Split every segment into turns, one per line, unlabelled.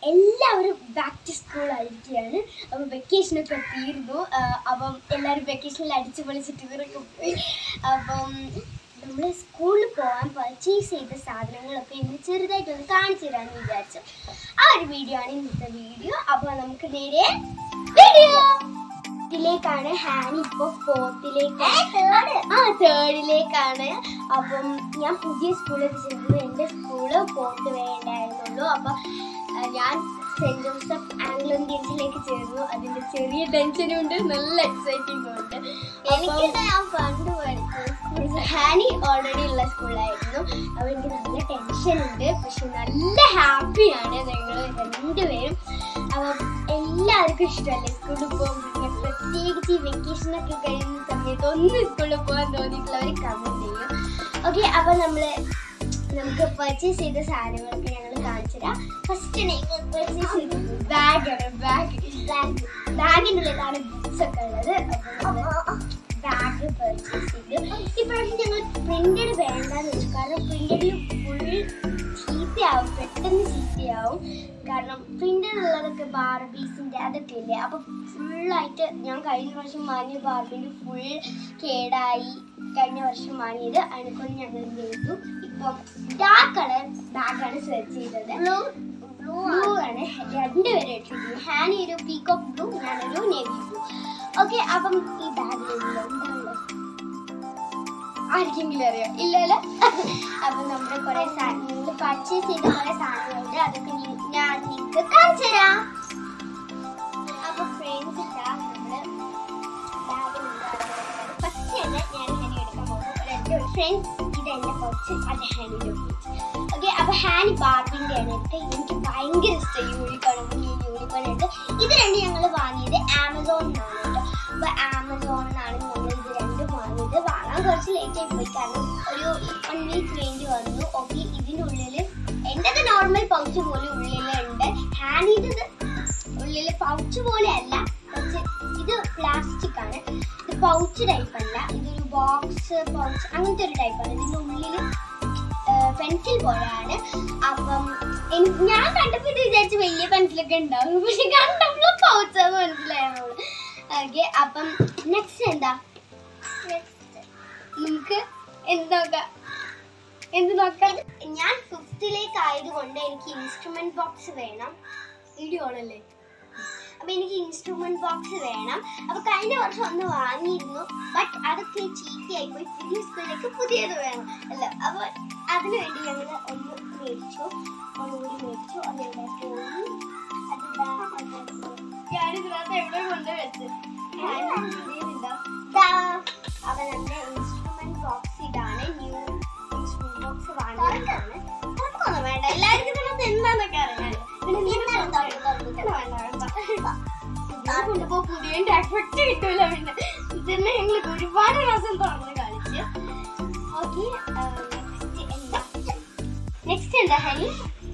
എല്ലാവരും back to school ആയിരിക്കുകയാണ് അപ്പം വെക്കേഷനൊക്കെ തീർന്നു ആ, അപ്പം എല്ലാവരും വെക്കേഷനിൽ അടിച്ചു പൊളിച്ച് ടൂറൊക്കെ പോയി അപ്പം നമ്മൾ സ്കൂളിൽ പോകാൻ പർച്ചേസ് ചെയ്ത സാധനങ്ങളൊക്കെ ഇന്ന് ചെറുതായിട്ടൊന്ന് കാണിച്ചു തരാമെന്ന് വിചാരിച്ചു ആ ഒരു വീഡിയോ ആണ് ഇന്നത്തെ വീഡിയോ അപ്പോൾ നമുക്ക് നേരെ വീഡിയോ ിലേക്കാണ് ഹാനി ഇപ്പൊ ഫോർത്തിലേക്കാണ് ആ തേർഡിലേക്കാണ് അപ്പം ഞാൻ പുതിയ സ്കൂളിൽ ചേർന്നത് എൻ്റെ സ്കൂള് ഫോർത്ത് വേണ്ടായിരുന്നുള്ളൂ അപ്പൊ ആ, ഞാൻ സെന്റ് ജോസഫ് ആംഗ്ലോ ഇന്ത്യൻസിലേക്ക് ചേർന്നു അതിന്റെ ചെറിയ ടെൻഷനും ഉണ്ട് നല്ല എക്സൈറ്റിംഗ് ഉണ്ട് എനിക്ക് ഞാൻ പണ്ട് ഹാനി ഓൾറെഡി ഉള്ള സ്കൂളായിരുന്നു അപ്പൊ എനിക്ക് നല്ല ടെൻഷൻ ഉണ്ട് പക്ഷെ നല്ല ഹാപ്പിയാണ് ഞങ്ങൾ രണ്ടുപേരും അപ്പം എല്ലാവർക്കും ഇഷ്ടമല്ലേ സ്കൂളിൽ പോകുമ്പോൾ പ്രത്യേകിച്ച് ഈ വെക്കേഷനൊക്കെ കഴിയുന്ന സമയത്ത് ഒന്ന് സ്കൂളിൽ പോകാൻ തോന്നിയിട്ടുള്ളവർ കമന്റ് ചെയ്യും ഓക്കെ അപ്പൊ നമ്മള് നമുക്ക് പർച്ചേസ് ചെയ്ത സാധനങ്ങളൊക്കെ ഞങ്ങൾ കാണിച്ചു തരാം ഫസ്റ്റ് ഞങ്ങൾ പർച്ചേസ് ചെയ്തത് ബാഗാണ് ബാഗ് ബാഗ് ബാഗിൻ്റെ ഉള്ളിലാണ് ബുക്സ് ഒക്കെ ഉള്ളത് അപ്പോൾ ബാഗ് പർച്ചേസ് ചെയ്ത് ഇപ്രാവശ്യം ഞങ്ങൾ പ്രിന്റഡ് വേണ്ടെന്ന് വെച്ചു കാരണം പ്രിന്റഡിൽ ഫുൾ ചീത്തയാവും പെട്ടെന്ന് ചീത്തയാവും കാരണം പ്രിന്റഡ് ഉള്ളതൊക്കെ ബാർബീസിന്റെ അതൊക്കെ ഇല്ലേ അപ്പൊ ഫുള്ളായിട്ട് ഞാൻ കഴിഞ്ഞ വർഷം വാങ്ങിയ ബാർബിന്റെ ഫുൾ കേടായി കഴിഞ്ഞ വർഷം വാങ്ങിയത് അതിനെക്കൊണ്ട് ഞങ്ങൾ എന്ത് ചെയ്തു ഇപ്പം ഡാർക്ക് കളർ ബാഗാണ് സെർച്ച് ചെയ്തത് ബ്ലൂ ആണ് രണ്ടുപേരും ഇട്ടിരിക്കുന്നത് ഹാനി ഒരു പീകോക്ക് ബ്ലൂ ഞാനൊരു നേവി ബ്ലൂ ഓക്കെ അപ്പം ഈ ബാഗിൽ എന്താണല്ലോ ആർക്കെങ്കിലും അറിയാം ഇല്ലല്ലോ അപ്പൊ നമ്മുടെ കുറെ സാധനങ്ങൾ പർച്ചേസ് ചെയ്ത കുറെ സാധനങ്ങളുണ്ട് അതൊക്കെ നി- ഞാൻ നിങ്ങൾക്ക് കാണിച്ചു തരാം അപ്പൊ ഫ്രണ്ട്സ് ഇതാ നമ്മള് ഫസ്റ്റ് തന്നെ ഞാൻ ഹാനി എടുക്കാൻ പോകുന്നു ഫ്രണ്ട്സ് ഇത് എന്റെ ബോക്സ് അത് ഹാനിയുടെ ബോക്സ് ഓക്കെ അപ്പൊ ഹാനി ബാർബിന്റെ ആണ് എടുത്ത് എനിക്ക് ഭയങ്കര ഇഷ്ടം യൂണിക്കോൺ ഈ യൂണിക്കോൺ എടുത്ത് ഇത് രണ്ട് ഞങ്ങൾ വാങ്ങിയത് ആമസോണിനാണ് കേട്ടോ അപ്പൊ ആമസോണിനാണ് നമ്മൾ ഇത് രണ്ടും വാങ്ങിയത് വാങ്ങാൻ കുറച്ച് ലേറ്റ് ആയി പോയി കാരണം ഒരു വൺ വീക്ക് വേണ്ടി വന്നു ഓക്കെ ഇതിനുള്ളിൽ എൻ്റെത് നോർമൽ പൗച്ച് പോലെ ഉള്ളിലുണ്ട് ഹാനിൻ്റെത് ഉള്ളിൽ പൗച്ച് പോലെ അല്ല കുറച്ച് ഇത് പ്ലാസ്റ്റിക് ആണ് ഇത് പൗച്ച് ടൈപ്പ് അല്ല ഇതൊരു ബോക്സ് പൗച്ച് അങ്ങനത്തെ ഒരു ടൈപ്പാണ് ഇതിൻ്റെ ഉള്ളിൽ പെൻസിൽ പോലെയാണ് അപ്പം എനിക്ക് ഞാൻ കണ്ടപ്പോൾ ഇത് വിചാരിച്ച് വലിയ പെൻസിലൊക്കെ ഉണ്ടാവും പക്ഷെ കണ്ടപ്പോൾ പൗച്ചാന്ന് മനസ്സിലായുള്ളൂ ഓക്കെ അപ്പം നെക്സ്റ്റ് എന്താ നമുക്ക് എന്ത് നോക്കാം എന്ത് നോക്കാം ഞാൻ ഫിഫ്ത്തിലേക്ക് ആയതുകൊണ്ട് എനിക്ക് ഇൻസ്ട്രുമെന്റ് ബോക്സ് വേണം വീഡിയോ ആണല്ലേ അപ്പൊ എനിക്ക് ഇൻസ്ട്രുമെന്റ് ബോക്സ് വേണം അപ്പൊ കഴിഞ്ഞ വർഷം ഒന്ന് വാങ്ങിയിരുന്നു ബട്ട് അതൊക്കെ ചീത്തയായി പോയി പുതിയ സ്കൂളിലേക്ക് പുതിയത് വേണം അല്ല അപ്പൊ അതിനു വേണ്ടി ഞങ്ങൾ ഒന്ന് മേടിച്ചു ഒന്നുകൂടി മേടിച്ചു അതെവിടെ പോയി അതിതാ ഞാനിതിനകത്ത് എവിടെ കൊണ്ട് വെച്ച് അപ്പൊ നമ്മുടെ ഇൻസ്ട്രുമെന്റ് ബോക്സ് ഇതാണ് ന്യൂ ഇൻസ്ട്രുമെന്റ് ബോക്സ് വാങ്ങിയതാണ് തുറക്കൊന്നും വേണ്ട എല്ലാവർക്കും ഇതിനകത്ത് എന്താന്നൊക്കെ അറിയാം പിന്നെ നീ വേണ്ട വേണ്ട കൊണ്ടുപോ പുതിയ എഫക്റ്റ് കിട്ടൂല പിന്നെ ഇതന്നെ ഞങ്ങൾ ഒരുപാട് പ്രാവശ്യം തുറന്ന് കളിച്ച് ഓക്കെ നെക്സ്റ്റ് എന്താ നെക്സ്റ്റ് എന്താ ഹനി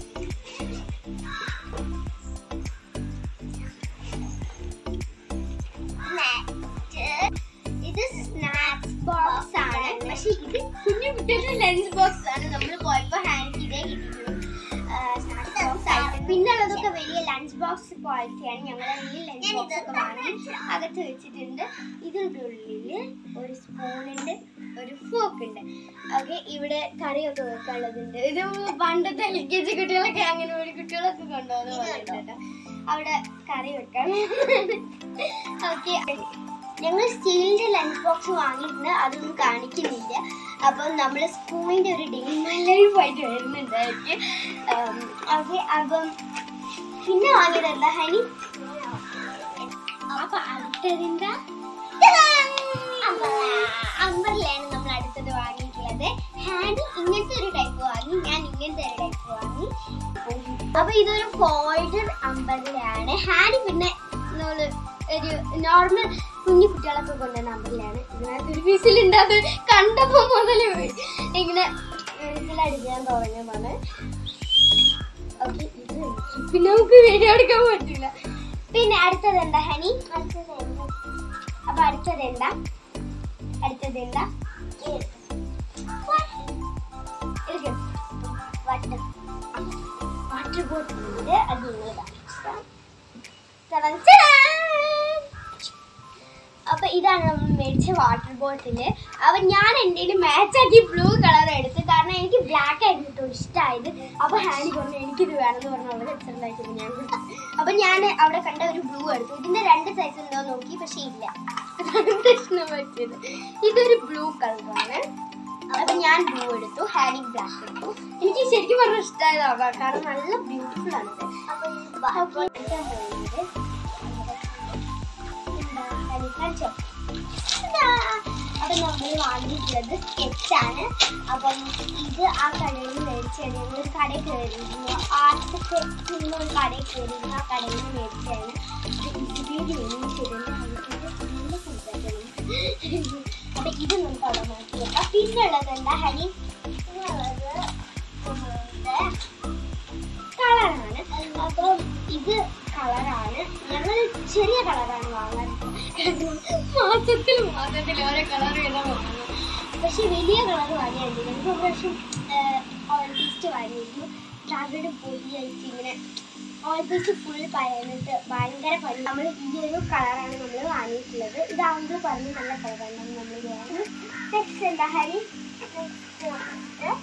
ഇത് സ്നാക്സ് ബോക്സ് ആണ് പക്ഷെ ഇത് കുഞ്ഞു കുട്ടികളുടെ ലഞ്ച് ബോക്സ് ആണ് നമ്മൾ പോയപ്പോ ഹാൻഡ് ഇതേ കിട്ടിയിട്ടുള്ളൂ സ്നാക്സ് ബോക്സ് ആയിട്ട് പിന്നെ ഉള്ളതൊക്കെ വലിയ ലഞ്ച് ബോക്സ് ക്വാളിറ്റിയാണ് ഞങ്ങൾ വലിയ ലഞ്ച് ബോക്സ് ഒക്കെ വാങ്ങി അകത്ത് വെച്ചിട്ടുണ്ട് ഇതിന്റെ ഉള്ളില് ഒരു സ്പൂണുണ്ട് ഒരു ഫോക്ക് ഉണ്ട് ഓക്കെ ഇവിടെ കറിയൊക്കെ വെക്കാനുള്ളതുണ്ട് ഇത് പണ്ടത്തെ എൽ കെ ജി കുട്ടികളൊക്കെ അങ്ങനെ ഒരു കുട്ടികളൊക്കെ കൊണ്ടുപോകുന്ന പോലെ ഉണ്ട് കേട്ടോ അവിടെ കറി വെക്കാൻ ഓക്കെ ഞങ്ങൾ സ്റ്റീലിന്റെ ലഞ്ച് ബോക്സ് വാങ്ങിയിട്ടുണ്ട് അതൊന്നും കാണിക്കുന്നില്ല അപ്പം നമ്മൾ സ്കൂളിന്റെ ഒരു ഡേ ലൈഫ് ആയിട്ട് വരുന്നുണ്ടായിരിക്കും ഓക്കെ അപ്പം പിന്നെ വാങ്ങിയത് എന്താ ഹനി അപ്പൊ അടുത്തതിന്റെ അമ്പറിലാണ് നമ്മൾ അടുത്തത് വാങ്ങിയിട്ടുള്ളത് ഹാനി ഇങ്ങനത്തെ ഒരു ടൈപ്പ് വാങ്ങി ഞാൻ ഇങ്ങനത്തെ ഒരു ടൈപ്പ് വാങ്ങി അപ്പൊ ഇതൊരു ഫോൾഡർ അമ്പറിലാണ് ഹാനി പിന്നെ നമ്മള് ഒരു നോർമൽ കുഞ്ഞു കുട്ടികളൊക്കെ കൊണ്ടുവന്ന അമ്പറിലാണ് ഇതിനകത്ത് ഒരു വിസിലുണ്ട് അത് കണ്ടപ്പോ മുതൽ ഇങ്ങനെ വിസിലടിക്കാൻ തുടങ്ങിയതാണ് ഓക്കെ ഇത് പിന്നെ നമുക്ക് വീഡിയോ എടുക്കാൻ പറ്റില്ല പിന്നെ അടുത്തത് എന്താ ഹനി അടുത്തത് എന്താ അപ്പൊ അടുത്തത് എന്താ അടുത്തത് എന്താ വാട്ടർ വാട്ടർ വാട്ടർ ബോട്ടിലുണ്ട് അത് നിങ്ങൾ കാണിച്ചാൽ തടം തടാം. അപ്പൊ ഇതാണ് നമ്മൾ മേടിച്ച വാട്ടർ ബോട്ടില് അപ്പൊ ഞാൻ എൻ്റെ മാച്ച് ആക്കി ബ്ലൂ കളർ എടുത്ത് കാരണം എനിക്ക് ബ്ലാക്ക് ആയിരുന്നു കേട്ടോ ഇഷ്ടമായത് അപ്പൊ ഹാനി പറഞ്ഞു എനിക്കിത് വേണമെന്ന് പറഞ്ഞു അവിടെ വെച്ചിട്ടുണ്ടായിരുന്നു ഞാൻ കൊടുത്തു. അപ്പൊ ഞാൻ അവിടെ കണ്ട ഒരു ബ്ലൂ എടുത്തു ഇതിന്റെ രണ്ട് സൈസ് ഉണ്ടോ നോക്കി പക്ഷെ ഇല്ല അതാണ് പ്രശ്നം പറ്റിയത് ഇതൊരു ബ്ലൂ കളറാണ് അപ്പൊ ഞാൻ ബ്ലൂ എടുത്തു ഹാനി ബ്ലാക്ക് എടുത്തു എനിക്ക് ശരിക്കും പറഞ്ഞ ഇഷ്ടമായതാ കാരണം നല്ല ബ്യൂട്ടിഫുൾ ആണ് ഇത് അപ്പൊ ഞാൻ പോകുന്നത് എന്താ ഹാനി കാണിച്ചോ ഇതാ. അപ്പൊ നമ്മൾ വാങ്ങിയിട്ടുള്ളത് സ്കെച്ചാണ് അപ്പം ഇത് ആ കടയിൽ നിന്ന് മേടിച്ചാണ് ഞങ്ങൾ ഒരു കടയിൽ കയറിയിരുന്നു ആർട്ട് സ്കെച്ച് ഒരു കടയിൽ കയറിയിരുന്നു ആ കടയിൽ നിന്ന് മേടിച്ചാണ് അപ്പൊ ഇത് നമുക്ക് അവിടെ മാറ്റി വെക്കാം പിന്നെ ഉള്ളത് എന്താ ഹരി കളറാണ് അപ്പം ഇത് കളറാണ് ഞങ്ങൾ ചെറിയ കളറാണ് വാങ്ങാൻ മാസത്തിൽ മാസത്തിൽ ഓരോ കളർ ചെയ്താൽ വാങ്ങും പക്ഷെ വലിയ കളർ വാങ്ങിയാൽ ഞങ്ങൾക്ക് ഒരു പ്രാവശ്യം ഓയിൽ പേസ്റ്റ് വാങ്ങിയിരുന്നു തവിട് പൊടിയായിട്ട് ഇങ്ങനെ ഓയിൽ പേസ്റ്റ് ഫുൾ പയന്നിട്ട് ഭയങ്കര പനി നമ്മൾ ഈ ഒരു കളറാണ് നമ്മൾ വാങ്ങിയിട്ടുള്ളത് ഇതാവുമ്പോൾ പറഞ്ഞ് നല്ല കളറാണ് നമ്മൾ വാങ്ങുന്നത് നെക്സ്റ്റ് എന്താ ഹരി നെക്സ്റ്റ്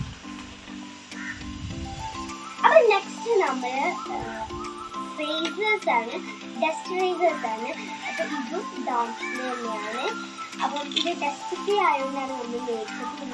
അപ്പൊ നെക്സ്റ്റ് നമ്മള് റേസേഴ്സ് ആണ് ഡസ്റ്റ് റേസേഴ്സ് ആണ് അപ്പൊ ഇതും ഡോട്ട്സിന് തന്നെയാണ് അപ്പം ഇത് ഡസ്റ്റ് ഫ്രീ ആയതുകൊണ്ടാണ് നമ്മൾ മേടിച്ചത്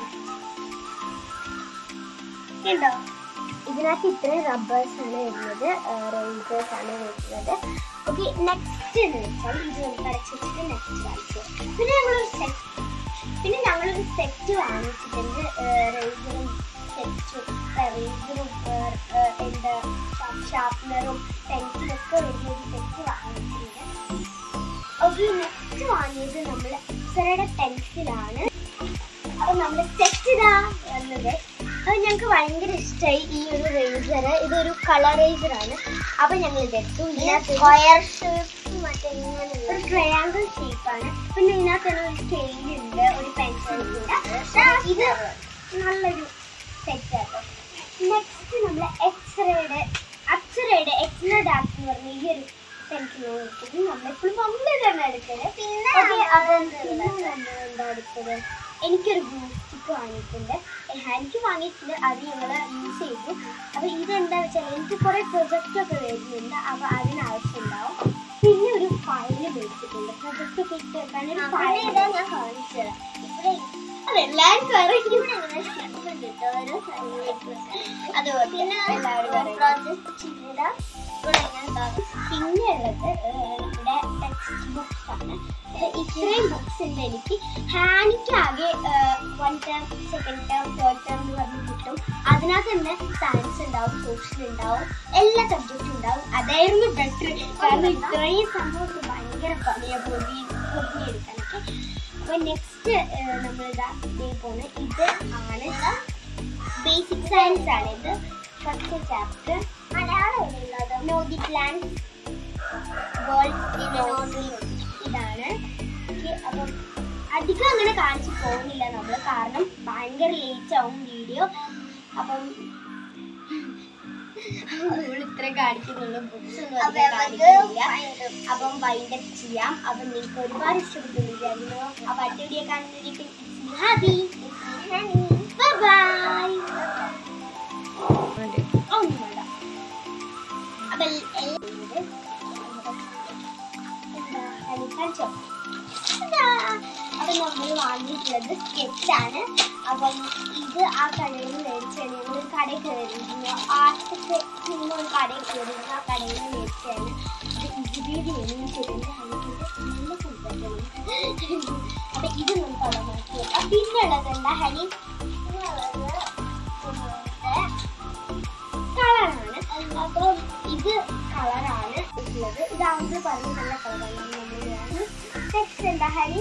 കേട്ടോ ഇതിനകത്ത് ഇത്രയും റബ്ബേഴ്സ് ആണ് വരുന്നത് റേസേഴ്സ് ആണ് വരുന്നത് ഓക്കെ നെക്സ്റ്റ് എന്ന് വെച്ചാൽ ഇത് നമുക്ക് അടച്ചു വെച്ചിട്ട് നെക്സ്റ്റ് കാണിച്ചു പിന്നെ ഞങ്ങളൊരു സെറ്റ് പിന്നെ ഞങ്ങളൊരു സെറ്റ് വാങ്ങിച്ചിട്ടുണ്ട് റേസറും സെറ്റും റേസറും എന്താ ഷാർപ്നറും പെൻസിലും ഒക്കെ വരുന്ന ഒരു സെറ്റ് വാങ്ങിയിട്ടുണ്ട് ഓക്കെ നെക്സ്റ്റ് വാങ്ങിയത് നമ്മൾ അപ്സരയുടെ പെൻസിലാണ് അപ്പൊ നമ്മുടെ സെറ്റ് ഇതാ വന്നത് അത് ഞങ്ങൾക്ക് ഭയങ്കര ഇഷ്ടമായി ഈ ഒരു റേസർ ഇതൊരു കളർ റേസർ ആണ് അപ്പൊ ഞങ്ങൾ ഇതെടുത്തു സ്ക്വയർ ഒരു ട്രയാങ്കിൾ ഷേപ്പ് ആണ് പിന്നെ ഇതിനകത്ത് തന്നെ ഒരു സ്കെയിൽ ഉണ്ട് ഒരു പെൻസിൽ ഉണ്ട് ഇത് നല്ലൊരു സെറ്റ് ആട്ടോ നെക്സ്റ്റ് നമ്മൾ എക്സ്റേയുടെ അപ്സരയുടെ എക്സ്റേ ഡാർക്ക് എന്ന് പറഞ്ഞ ഈ ഒരു പെൻസിൽ എടുത്തത് നമ്മളെപ്പോഴും മമ്മി തന്നെ എടുത്തത് പിന്നെ അപ്പം പിന്നെ നമ്മൾ എന്താ എടുത്തത് എനിക്കൊരു ഗ്ലൂ സ്റ്റിക്ക് വാങ്ങിയിട്ടുണ്ട് എനിക്ക് വാങ്ങിയിട്ടുണ്ട് അത് ഞങ്ങൾ യൂസ് ചെയ്തു അപ്പോൾ ഇതെന്താ വെച്ചാൽ എനിക്ക് കുറേ പ്രൊജക്റ്റ് ഒക്കെ വരുന്നുണ്ട് അപ്പോൾ അതിനാവശ്യമുണ്ടാവും പിന്നെ ഒരു ഫയൽ മേടിച്ചിട്ടുണ്ട് പ്രൊജക്റ്റ് ഒക്കെ ഇട്ട് വെക്കാൻ ഒരു ഫയൽ ഞാൻ കാണിച്ചു തരാം ഇവിടെ അതെല്ലാവർക്കും അറിയിക്കും അതുപോലെ പിന്നെ പ്രോജക്റ്റ് ചെയ്ത പിന്നെ ഉള്ളത് ഇവിടെ ടെക്സ്റ്റ് ബുക്സ് ആണ് ഏഹ് ഇത്രയും ബുക്സ് ഉണ്ട് എനിക്ക് ഹാനിക്ക് ആകെ one term second term third term എന്ന് പറഞ്ഞ് കിട്ടും അതിനകത്ത് തന്നെ സയൻസ് ഉണ്ടാവും സോഷ്യൽ ഉണ്ടാവും എല്ലാ സബ്ജക്റ്റും ഉണ്ടാവും അതായിരുന്നു ബെറ്റർ കാരണം ഇത്രയും സംഭവം ഭയങ്കര പണിയാണ് പൊതി പൊതിഞ്ഞെടുക്കാനൊക്കെ അപ്പൊ നെക്സ്റ്റ് നമ്മളിതാ ഇതേ പോലെ ഇത് ആണ് ബേസിക് സയൻസ് ആണ് ഇത് ഫസ്റ്റ് ചാപ്റ്റർ മലയാളം നോദി പ്ലാന്റ് വേൾഡ് ഇതാണ് Okay, അപ്പം അധികം അങ്ങനെ കാണിച്ചു പോകുന്നില്ല നമ്മൾ കാരണം ഭയങ്കര ലേറ്റ് ആവും വീഡിയോ അപ്പം നമ്മൾ ഇത്ര കാണിക്കുന്നുള്ളൂ ബുക്സ് ഒന്നും അധികം കാണിക്കുന്നില്ല അപ്പം വൈൻഡപ്പ് ചെയ്യാം അപ്പം നിങ്ങൾക്ക് ഒരുപാട് ഇഷ്ടപ്പെട്ടു വിചാരിക്കുന്നു അപ്പം അടുത്ത വീഡിയോ കാണുന്നതിലേക്ക് ഹാപ്പി ബൈ ഒന്നും വേണ്ട അപ്പം എല്ലാവരും എന്താ കാണിച്ചോ അപ്പൊ നമ്മൾ വാങ്ങിയിട്ടുള്ളത് സ്കെച്ചാണ് അപ്പം ഇത് ആ കടയിൽ നിന്ന് മേടിച്ചാണ് ഞങ്ങൾ ഒരു കടയിൽ കയറിയിരുന്നു ആർട്ട് സ്കെച്ച് ഒരു കടയിൽ കയറിയിരുന്നു ആ കടയിൽ നിന്ന് മേടിച്ചാണ് ഇത് ഇതിലൂടെ എന്നും ചെയ്തിട്ട് നല്ല സംസാരിക്കണം അപ്പൊ ഇത് നമുക്ക് അവിടെ മാറ്റി വെക്കാം പിന്നെ ഉള്ളത് എന്താ ഹരി കളറാണ് അപ്പം ഇത് കളറാണ് ഉള്ളത് ഇതാവുമ്പോൾ പറഞ്ഞ നല്ല കളറാണ് നമ്മൾ നെക്സ്റ്റ് എന്താ ഹരി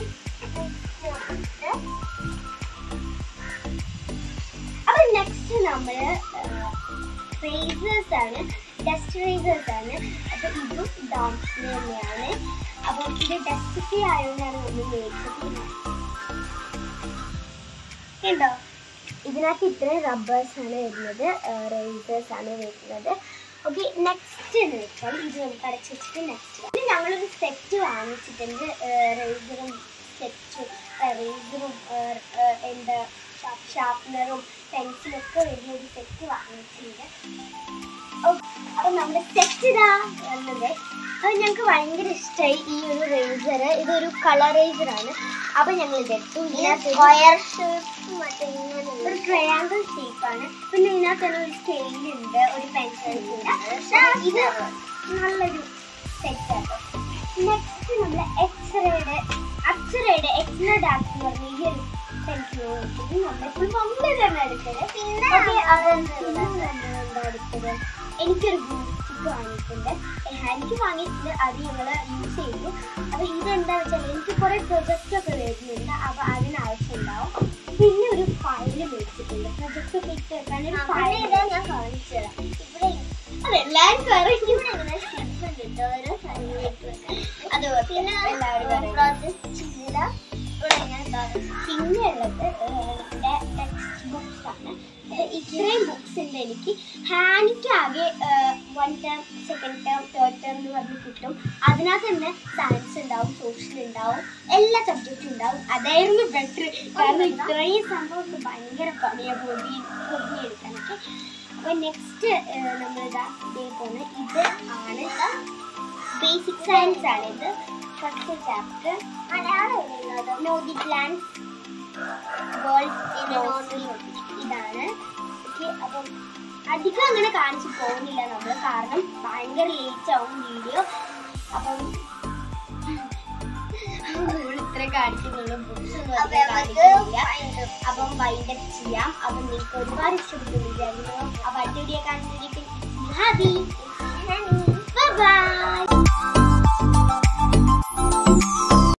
അപ്പൊ നെക്സ്റ്റ് നമ്മള് റേസേഴ്സ് ആണ് ഡസ്റ്റ് റേസേഴ്സ് ആണ് അപ്പൊ ഇതും ഡോംസിന് തന്നെയാണ് അപ്പം ഇത് ഡസ്റ്റ് ഫ്രീ ആയതുകൊണ്ടാണ് നമ്മൾ മേടിച്ചത് കണ്ടോ ഇതിനകത്ത് ഇത്രയും റബ്ബേഴ്സ് ആണ് വരുന്നത് റേസേഴ്സ് ആണ് വരുന്നത് ഓക്കെ നെക്സ്റ്റ് എന്ന് വെച്ചാൽ ഇത് നമുക്ക് അടച്ചു വെച്ചിട്ട് നെക്സ്റ്റ് ഇത് ഞങ്ങളൊരു സെറ്റ് വാങ്ങിച്ചിട്ടുണ്ട് റേസറും സെറ്റും റേസറും എന്താ ഷാർപ്നറും പെൻസിലും ഒക്കെ വരുന്ന ഒരു സെറ്റ് വാങ്ങിച്ചിട്ടുണ്ട് അപ്പൊ നമ്മുടെ സെറ്റ് ഇതാ വന്നത് അത് ഞങ്ങൾക്ക് ഭയങ്കര ഇഷ്ടമായി ഈ ഒരു റേസർ ഇതൊരു കളർ റേസർ ആണ് അപ്പൊ ഞങ്ങൾ ഇതെടുത്തു സ്ക്വയർ ഒരു ട്രയാങ്കിൾ ഷേപ്പ് ആണ് പിന്നെ ഇതിനകത്ത് തന്നെ ഒരു സ്കെയിൽ ഉണ്ട് ഒരു പെൻസിൽ ഉണ്ട് ഇത് നല്ലൊരു സെറ്റ് ആണ് നെക്സ്റ്റ് നമ്മുടെ എക്സ്റേയുടെ അപ്സറയുടെ എക്സ്റേ ഡാർക്ക് എന്ന് പറഞ്ഞ ഈ ഒരു പെൻസിൽ നമ്മളിപ്പോൾ മമ്മി തന്നെ എടുത്തത് പിന്നെ എന്താ എടുത്തത് എനിക്കൊരു ബ്ലൂസ്റ്റിക്ക് വാങ്ങിയിട്ടുണ്ട് ഏഹ് എനിക്ക് വാങ്ങിയിട്ടുണ്ട് അത് ഞങ്ങൾ യൂസ് ചെയ്തു അപ്പോൾ ഇതെന്താ വെച്ചാൽ എനിക്ക് കുറേ പ്രൊജക്റ്റ് ഒക്കെ വരുന്നുണ്ട് അപ്പോൾ അതിനാവശ്യം ഉണ്ടാവും പിന്നെ ഒരു ഫയല് മേടിച്ചിട്ടുണ്ട് പ്രൊജക്റ്റ് ഒക്കെ ഇട്ട് വെക്കാൻ ഒരു ഫയൽ ഞാൻ കാണിച്ചു തരാം ഇവിടെ അതെല്ലാവരും പറയും ഓരോ അത് പിന്നെ എല്ലാവരും പിന്നെ ഉള്ളത് എൻ്റെ ടെക്സ്റ്റ് ബുക്സ് ആണ് ഏഹ് ഇത്രയും ബുക്സ് ഉണ്ട് എനിക്ക് ഹാനിക്ക് ആകെ one term second term third term എന്ന് പറഞ്ഞ് കിട്ടും അതിനകത്ത് തന്നെ സയൻസ് ഉണ്ടാവും സോഷ്യൽ ഉണ്ടാവും എല്ലാ സബ്ജക്റ്റും ഉണ്ടാവും അതായിരുന്നു ബെറ്റർ കാരണം ഇത്രയും സംഭവം ഭയങ്കര പണിയാണ് പൊതി പൊതിഞ്ഞെടുക്കാനൊക്കെ അപ്പോൾ നെക്സ്റ്റ് നമ്മളിതാ ഇതേ പോകുന്ന ഇത് ആണ് ബേസിക് സയൻസ് ആണ് ഇത് ഫസ്റ്റ് ചാപ്റ്റർ നോദി പ്ലാന്റ്സ് വേൾഡ് ഇതാണ് ഓക്കെ അപ്പം അധികം അങ്ങനെ കാണിച്ചു പോകുന്നില്ല നമ്മൾ കാരണം ഭയങ്കര ലേറ്റ് ആവും വീഡിയോ അപ്പം നമ്മൾ ഇത്ര കാണിക്കുന്നുള്ളൂ ബുക്സ് ഒന്നും അധികം കാണിക്കുന്നില്ല അപ്പം വൈൻഡപ്പ് ചെയ്യാം അപ്പം നിങ്ങൾക്ക് ഒരുപാട് ഇഷ്ടപ്പെട്ടു വിചാരിക്കുന്നു അപ്പം അടുത്ത വീഡിയോ കാണുന്നതിലേക്ക് ഹാപ്പി